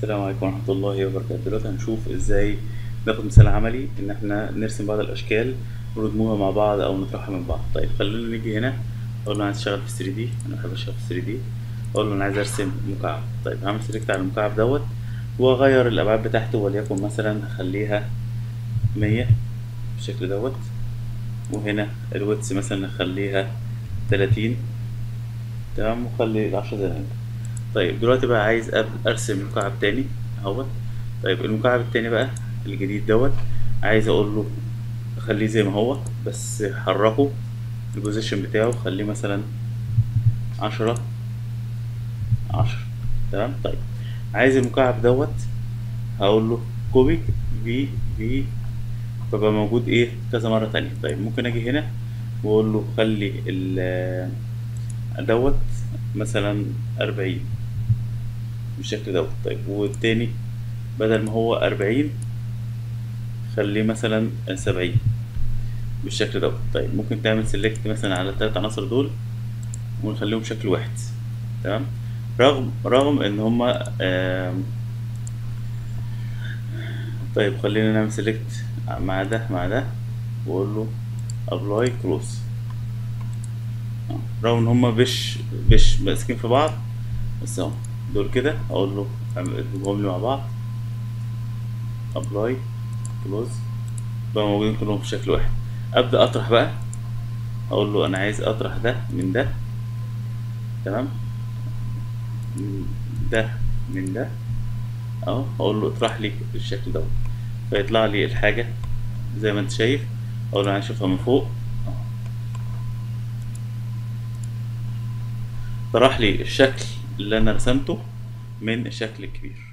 السلام عليكم ورحمة الله وبركاته دلوقتي هنشوف ازاي ناخد مثال عملي ان احنا نرسم بعض الاشكال وندمجها مع بعض او نطرحها من بعض طيب خلينا نيجي هنا اقول له انا عايز اشتغل في 3 دي انا بحب اشتغل في 3 دي اقول له انا عايز ارسم مكعب طيب هعمل سيلكت على المكعب دوت واغير الابعاد بتاعته وليكن مثلا هخليها 100 بالشكل دوت وهنا الويتس مثلا نخليها 30 تمام وخلي العشرة زي ما هي طيب دلوقتي بقى عايز أب- ارسم مكعب تاني اهوت طيب المكعب التاني بقى الجديد دوت عايز اقول له خليه زي ما هو بس حركه البوزيشن بتاعه خليه مثلا عشرة عشرة تمام طيب عايز المكعب دوت هقول له كوبي في في فبقى موجود ايه كذا مرة تانية طيب ممكن اجي هنا واقول له خلي ال دوت مثلا أربعين بالشكل دوت طيب والتاني بدل ما هو أربعين خليه مثلا سبعين بالشكل دوت طيب ممكن تعمل سيلكت مثلا على التلات عناصر دول ونخليهم شكل واحد تمام رغم رغم ان هما آم، طيب خلينا نعمل سيلكت مع ده مع ده واقول له ابلاي كلوز رغم ان هما مش مش ماسكين في بعض بس اهو دول كده اقول له اعملهم لي مع بعض ابلاي كلوز بقى موجودين كلهم في شكل واحد ابدا اطرح بقى اقول له انا عايز اطرح ده من ده تمام من ده من ده اهو اقول له اطرح لي بالشكل دوت فيطلع لي الحاجه زي ما انت شايف اقول له انا عايز اشوفها من فوق أهو. طرح لي الشكل اللي انا رسمته من الشكل الكبير